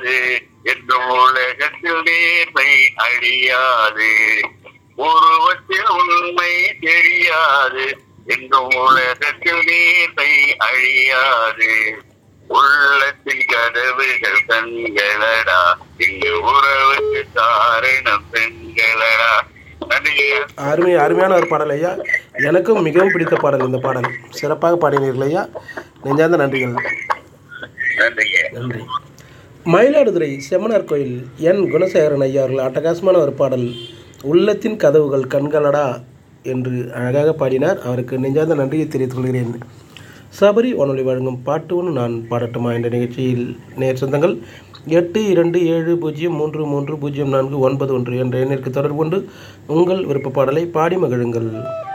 தெரியாது என்றும் உலகத்தில் நேர்மை அழியாது உருவத்தில் உண்மை தெரியாது என்றும் உலகத்தில் நேர்மை அழியாது உள்ளத்தின் கதவுகள் கண்களடா இங்கு உறவுக்கு காரணம் பெண்களடா நன்றிங்க அருமை அருமையான ஒரு பாடல் ஐயா எனக்கும் மிகவும் பிடித்த பாடல் இந்த பாடல் சிறப்பாக பாடினீர்கள் ஐயா நெஞ்சார்ந்த நன்றிகள் நன்றிங்க நன்றி மயிலாடுதுறை செம்மனார் கோயில் என் குணசேகரன் ஐயா அவர்கள் அட்டகாசமான ஒரு பாடல் உள்ளத்தின் கதவுகள் கண்களடா என்று அழகாக பாடினார் அவருக்கு நெஞ்சார்ந்த நன்றியை தெரிவித்துக் கொள்கிறேன் சபரி வானொலி வழங்கும் பாட்டு ஒன்று நான் பாடட்டுமா என்ற நிகழ்ச்சியில் நேர் சொந்தங்கள் எட்டு இரண்டு ஏழு பூஜ்ஜியம் மூன்று மூன்று பூஜ்ஜியம் நான்கு ஒன்பது ஒன்று என்ற எண்ணிற்கு தொடர்பு கொண்டு உங்கள் விருப்ப பாடலை பாடி மகிழுங்கள்